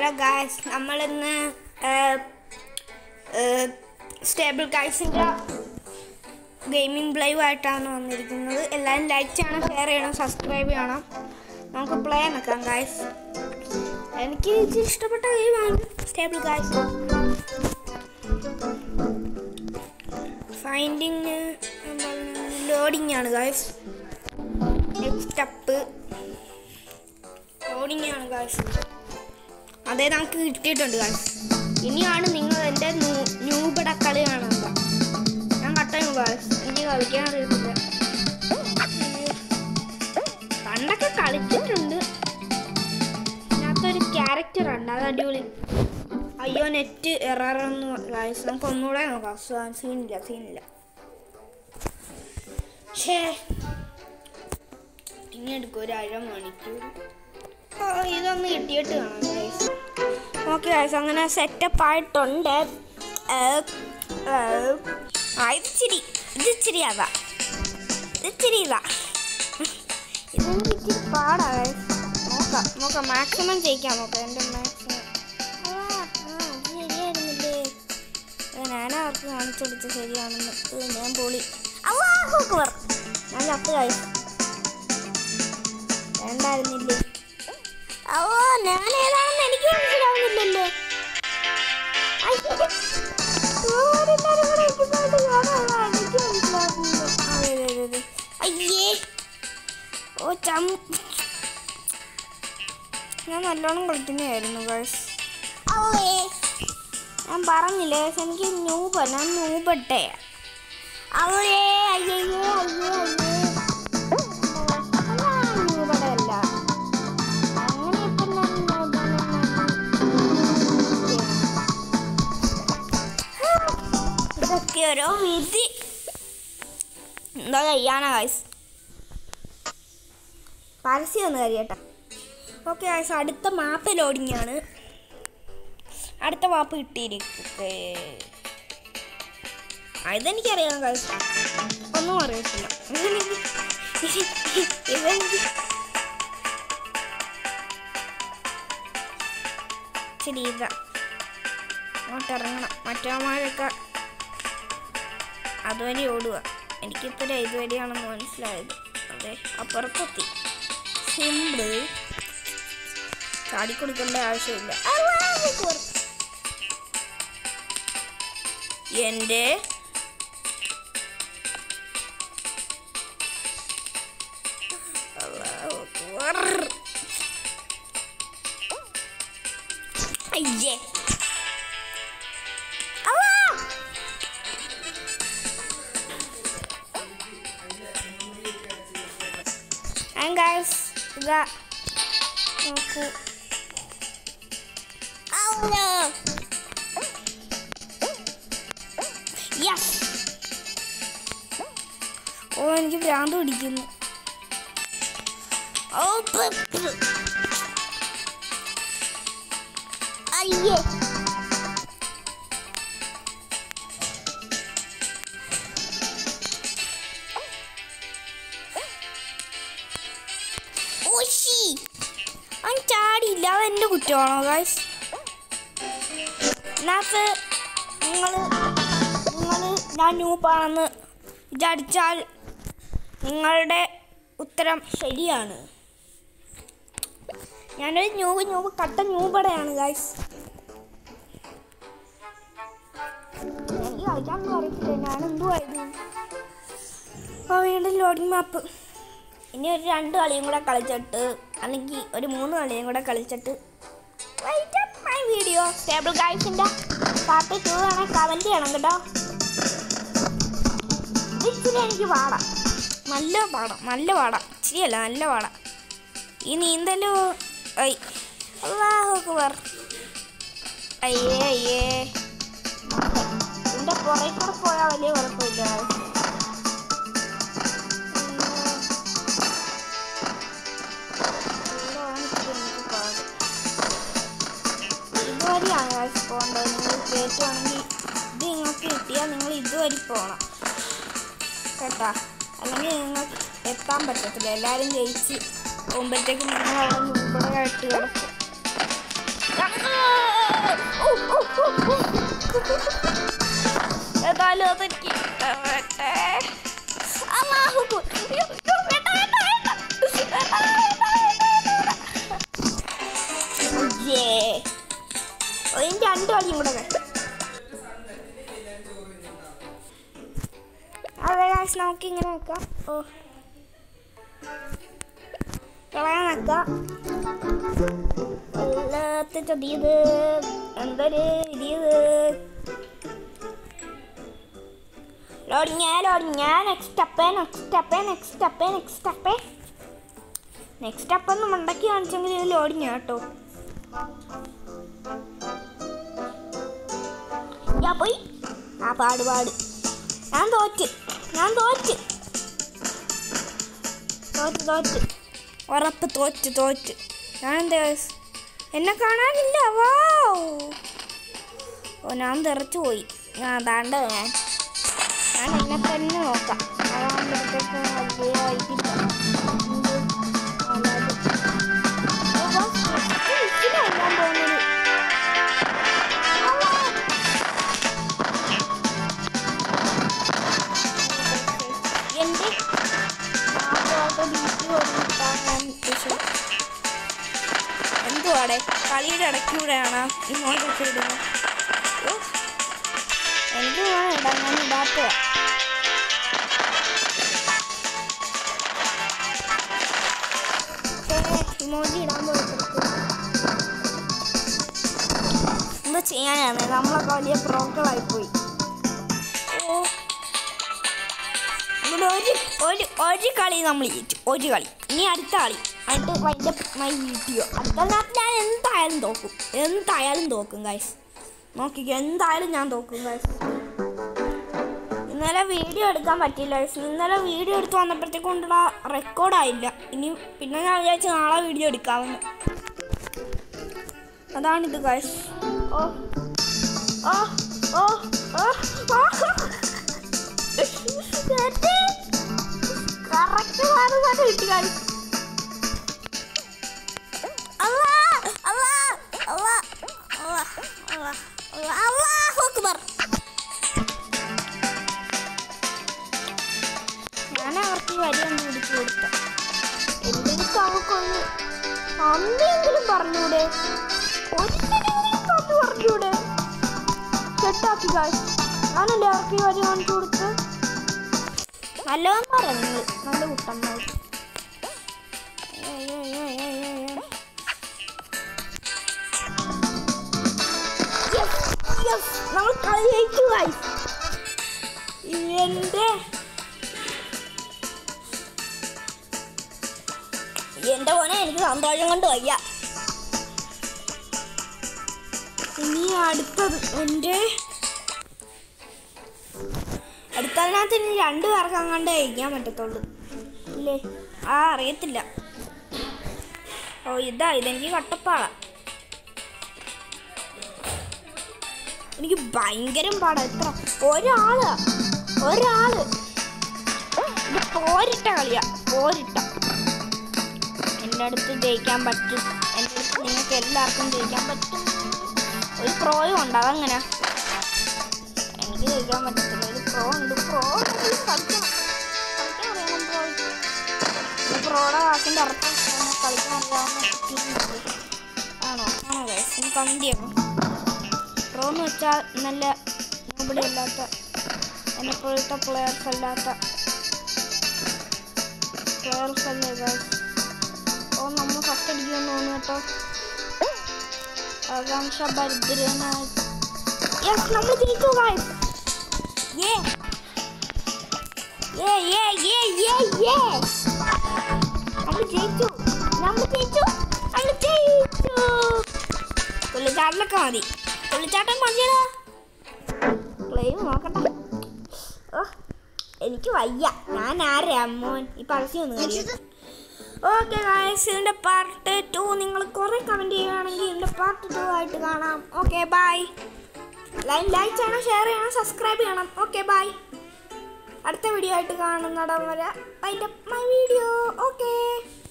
Hello guys നമ്മളിന്ന് stumble ഗായ്സിൻ്റെ gaming live ആയിട്ടാണ് വന്നിരിക്കുന്നത് എല്ലാവരും ലൈക്ക് ചെയ്യണം ഷെയർ ചെയ്യണം സബ്സ്ക്രൈബ് ചെയ്യണം നമുക്ക് പ്ലേ നിൽക്കാം ഗായ്സ് എനിക്ക് ഇത് ഇഷ്ടപ്പെട്ട ഗെയിമാണ് സ്റ്റേബിൾ ഗായ്സ് ഫൈൻഡിങ് ലോഡിങ് ആണ് ഗായ്സ് നെക്സ്റ്റ് അപ്പ് ലോഡിങ് ആണ് ഗായ്സ് അതേ നമുക്ക് കിട്ടിയിട്ടുണ്ട് ഗായ്സ് ഇനിയാണ് നിങ്ങൾ എൻ്റെ ന്യൂബട കളി കാണുന്നത് ഞാൻ കട്ടയും ഗായ്സ് എനിക്ക് കളിക്കാൻ അറിയത്തില്ല പണ്ടൊക്കെ കളിച്ചിട്ടുണ്ട് ഇതിനകത്തൊരു ക്യാരക്ടർ ഉണ്ട് അത് അടിപൊളി അയ്യോ നെറ്റ് എററൊന്നും ഗായ്സ് നമുക്ക് ഒന്നുകൂടെ നോക്കാം സ- സീനില്ല സീനില്ല ഷേ പിന്നെ എടുക്കും ഒരു അര മണിക്കൂർ ആ, ഇതൊന്ന് കിട്ടിയിട്ട് കാണാം ഗൈസ് ഓക്കെ ഗൈസ് അങ്ങനെ സെറ്റപ്പ് ആയിട്ടുണ്ട് ഏ, ഏ, ആ ഇത് ഇച്ചിരി ഇത് ഇച്ചിരി അതാ ഇത് ഇച്ചിരി ഇതാ ഇതെനിക്ക് ഇച്ചിരി പാടാ ഗൈസ് നോക്കാം നോക്കാം മാക്സിമം ജയിക്കാൻ നോക്കാം എൻ്റെ മാക്സിമം ആ ആ അത് ശരിയായിരുന്നില്ലേ അത് ഞാനാ അവർക്ക് കാണിച്ചു കൊടുത്ത് ശരിയാണെന്ന് ഇത് ഞാൻ പൊളി അല്ലാഹു അക്ബർ ഞാൻ ചത്ത് ഗൈസ് വേണ്ടായിരുന്നില്ലേ ഓ ഞാൻ ഏതാണെന്ന് എനിക്ക് മനസ്സിലാവുന്നില്ലല്ലോ അയ്യോ. ഇവരെല്ലാരും കൂടെ ഇരിക്കുന്നതായിട്ട് ഞാനാണ് എനിക്ക് മനസ്സിലാവുന്നില്ല. അതെ, അതെ, അതെ, അതെ. അയ്യേ ഓ ചം ഞാൻ നല്ലോണം കളിക്കുന്നതായിരുന്നു ഗൈസ് ഞാൻ പറഞ്ഞില്ലേ guys, എനിക്ക് നൂബ ഞാൻ നൂബട്ടെ അവളേ അയ്യോ അയ്യോ അയ്യോ നൂബടെ അല്ല അങ്ങനെ ഇപ്പം ഞാൻ ഇതൊക്കെ ഓരോ വിധി എന്താ ചെയ്യാനാ ഗൈസ് പരസ്യം ഒന്ന് കരിയട്ടെ ഓക്കെ ഗൈസ് അടുത്ത മാപ്പ് ലോഡിംഗ് ആണ് അടുത്ത മാപ്പ് കിട്ടിയിരിക്കട്ടെ ആ, ഇതെനിക്കറിയാം ഗൈസ് ഒന്നും അറിയത്തില്ല ഇതെനിക്ക് ഇതെനിക്ക് ശരി ഇതാ അങ്ങോട്ട് ഇറങ്ങണം മറ്റവന്മാരൊക്കെ അതുവരെ ഓടുക എനിക്കിപ്പോഴേ ഇതുവരെയാണെന്ന് മനസ്സിലായത് അതെ അപ്പുറത്തെത്തി സിമ്പിൾ ചാടിക്കൊടുക്കേണ്ട ആവശ്യമില്ല അല്ലാഹു അക്ബർ. എൻ്റെ അല്ലാഹു അക്ബർ. അയ്യേ അല്ലാ And guys, ഇതാ നോക്കൂ ഔ യെസ് ഓ എനിക്ക് ഭ്രാന്ത് പിടിക്കുന്നു ഓ പ്, പ്. അയ്യേ ഓശി അവൻ ചാടിയില്ല അത് എൻ്റെ കുറ്റമാണോ ഗായ്സ് ഇതിനകത്ത് നിങ്ങൾ നിങ്ങൾ ഞാൻ ന്യൂപ്പാണെന്ന് വിചാരിച്ചാൽ നിങ്ങളുടെ ഉത്തരം ശരിയാണ് ഞാനൊരു ന്യൂബ് ന്യൂബ് കട്ട ന്യൂബടയാണ് ഗായ്സ് എനിക്ക് കളിക്കാനൊന്നും അറിയത്തില്ല ഞാൻ എന്തുവായത് അപ്പോൾ വീണ്ടും ലോഡിംഗ് മാപ്പ് ഇനി ഒരു രണ്ട് കളിയും കൂടെ കളിച്ചിട്ട് അല്ലെങ്കിൽ ഒരു മൂന്ന് കളിയും കൂടെ കളിച്ചിട്ട് മൈ വീഡിയോ സ്റ്റേബിൾ ഗൈസിൻ്റെ പാർട്ട് ടു ആണ് കമൻറ്റ് ചെയ്യണം കേട്ടോ ഇത് ഇച്ചിരി എനിക്ക് പാടാം നല്ല പാടാം നല്ല പാടാം ഇച്ചിരിയല്ല നല്ല പാടാം ഈ നീന്തല് ഐ അല്ലാഹു അക്ബർ അയ്യേ അയ്യേ ഇതിൻ്റെ പുറകെ കൂടെ പോയാൽ വലിയ കുഴപ്പമില്ല ഇതുവരെയാണ് guys പോകേണ്ടത് നിങ്ങൾ കയറ്റുവാണെങ്കിൽ ഇത് നിങ്ങൾക്ക് കിട്ടിയാൽ നിങ്ങൾ ഇതുവരെ പോകണം കേട്ടാ അല്ലെങ്കിൽ നിങ്ങൾക്ക് എത്താൻ പറ്റത്തില്ല എല്ലാവരും ജയിച്ച് പോകുമ്പോഴത്തേക്കും നിങ്ങൾ അവിടെ മുമ്പടായിട്ട് കിടക്കും ഏതായാലും അതെനിക്ക് വേണ്ടേ അല്ലാഹു അക്ബർ. അയ്യോ, അയ്യോ, വേണ്ട, വേണ്ട, വേണ്ട. വേണ്ട, വേണ്ട, വേണ്ട, വേണ്ട. അയ്യേ. ഓ, ഇനി രണ്ട് കളിയും കൂടെ വേണം അതെ ഗായ്സ് നമുക്ക് ഇങ്ങനെ വെക്കാം ഓ കളയാൻ വെക്കാം എല്ലാത്ത ചതിയത് എന്തൊരു ഇടിയത് loading loading next step next step next step next step next step ഒന്ന് മണ്ടക്കി കാണിച്ചെങ്കിൽ ഇത് ലോഡിങ്ങ കേട്ടോ ഞാൻ പോയി ആ പാട് പാട് ഞാൻ തോറ്റ് ഞാൻ തോറ്റ് തോറ്റ് തോറ്റ് ഉറപ്പ് തോറ്റ് തോറ്റ് ഞാൻ എന്താ എന്നെ കാണാനില്ല വാ ഓ ഞാൻ തെറച്ചു പോയി ഞാൻ താണ്ട ഞാൻ ഞാൻ എന്നെ തന്നെ നോക്കാം അതാകുമ്പോഴത്തേക്ക് വലിയ ഇതില്ല എന്ത്? അല്ലാതെ. ഓ, വാ, ഇതിലാണ് ഞാൻ പോകുന്നത്. അല്ലാ. എൻ്റെ ആദ്യമായിട്ട് ബീച്ച് കൊടുക്കാൻ ഞാൻ ഉദ്ദേശിച്ചു എന്തുവാടെ കളിയുടെ ഇടയ്ക്കൂടെയാണ് ഇങ്ങോട്ടൊക്കെ ഇടുന്നത് ഓ, എന്തുവാണ് ഇടാൻ ഞാൻ ഇടാത്ത ഇമോജി ഇടാൻ പോയിട്ട് എന്താ ചെയ്യാനാണ് നമ്മളൊക്കെ വലിയ പ്രോക്കളായി പോയി ഓ ഇവിടെ ഒരു ഒരു ഒരു കളി നമ്മൾ ജയിച്ചു ഒരു കളി ഇനി അടുത്ത കളി എന്നിട്ട് വൈൻ്റെ മൈ വീട്ടിയോ അടുത്ത ഞാൻ എന്തായാലും തോക്കും എന്തായാലും തോക്കും ഗൈസ് നോക്കിക്കോ എന്തായാലും ഞാൻ തോക്കും ഗൈസ് ഇന്നലെ വീഡിയോ എടുക്കാൻ പറ്റിയില്ല guys. ഇന്നലെ വീഡിയോ എടുത്ത് വന്നപ്പോഴത്തേക്കും കൊണ്ടുള്ള റെക്കോർഡായില്ല ഇനി പിന്നെ ഞാൻ വിചാരിച്ചു നാളെ വീഡിയോ എടുക്കാമെന്ന് അതാണിത് ഗൈസ് ഓ ഓ ഓ ഓ ഓ കറക്റ്റ് മാറുന്നത് കിട്ടി ഗൈസ് അല്ലാ അല്ലാ അല്ലാ അല്ലാ അല്ലാ അല്ലാ അല്ലാഹു അക്ബർ ഞാൻ അവർക്ക് ഈ വരി ഒന്ന് പിടിച്ചു കൊടുത്ത എന്തെങ്കിലും അവർക്കൊന്ന് അന്നെങ്കിലും പറഞ്ഞൂടെ ഒരിക്കലെങ്കിലും തന്നു പറഞ്ഞൂടെ സെറ്റാക്കി ഗായ്സ് ഞാനല്ലേ അവർക്ക് ഈ വരി കാണിച്ചു കൊടുത്ത് നല്ലവൻ പറഞ്ഞു നല്ല കുട്ടന്മാർ നമ്മൾ കളി ജയിച്ചു ഗായ്സ് എന്റെ എന്റെ മോനെ എനിക്ക് സന്തോഷം കൊണ്ട് വയ്യ ഇനി അടുത്തത് എൻ്റെ അടുത്തതിനകത്ത് ഇനി രണ്ടു പേർക്ക് അങ്ങാണ്ട് കഴിക്കാൻ പറ്റത്തുള്ളൂ ഇല്ലേ ആ അറിയത്തില്ല ഓ ഇതാ ഇതെനിക്ക് കട്ടപ്പാടാ എനിക്ക് ഭയങ്കരം പാടാ എത്ര ഒരാള് ഒരാള് ഇത് പോരിട്ട കളിയാ പോരിട്ട എൻ്റെ അടുത്ത് ജയിക്കാൻ പറ്റും എൻ്റെ അടുത്ത് നിങ്ങൾക്ക് എല്ലാവർക്കും ജയിക്കാൻ പറ്റും ഒരു പ്രോയും ഉണ്ട് അതങ്ങനെ എനിക്ക് ജയിക്കാൻ പറ്റത്തില്ല ഒരു പ്രോ ഉണ്ട് പ്രോ കളിക്കണം കളിക്കാൻ അറിയണം പ്രോയ്ക്ക് ഈ പ്രോയുടെ വാക്കിൻ്റെ അർത്ഥം തന്നെ കളിക്കാൻ അറിയാവുന്ന ടീമുണ്ട് ആണോ ആണോ വയസ്സിന് കന്തിയാണോ പ്രോ എന്ന് വെച്ചാൽ നല്ല ഇവിടെ അല്ലാത്ത എന്നെ പോലത്തെ പ്ലെയേഴ്സ് അല്ലാത്ത പ്ലെയേഴ്സ് അല്ലേ ഗൈസ് ഓ നമ്മൾ ഫസ്റ്റ് അടിക്കുമെന്ന് തോന്നുന്നു കേട്ടോ ആകാംക്ഷ ഭരിദ്രനായി യെസ് നമ്മൾ ജയിച്ചു ഗൈസ് യേ യേ യേ യേ യേ യേ നമ്മൾ ജയിച്ചു നമ്മൾ ജയിച്ചു നമ്മൾ ജയിച്ചു തുള്ളിച്ചാട്ടലൊക്കെ മതി തുള്ളിച്ചാട്ടം മതിയടാ ക്ലെയിം നോക്കട്ടെ ഓ എനിക്ക് വയ്യ ഞാൻ ആരാ മോൻ ഈ പരസ്യം ഒന്ന് കഴിയും ഓക്കെ ഗായ്സ് ഇതിൻ്റെ പാർട്ട് ടു നിങ്ങൾ കുറേ കമൻറ്റ് ചെയ്യുകയാണെങ്കിൽ ഇതിൻ്റെ പാർട്ട് ടു ആയിട്ട് കാണാം ഓക്കെ ബൈ ലൈൻ ലൈക്ക് ചെയ്യണം ഷെയർ ചെയ്യണം സബ്സ്ക്രൈബ് ചെയ്യണം ഓക്കെ ബൈ അടുത്ത വീഡിയോ ആയിട്ട് കാണുന്നിടം വരെ അതിൻ്റെ മൈ വീഡിയോ ഓക്കെ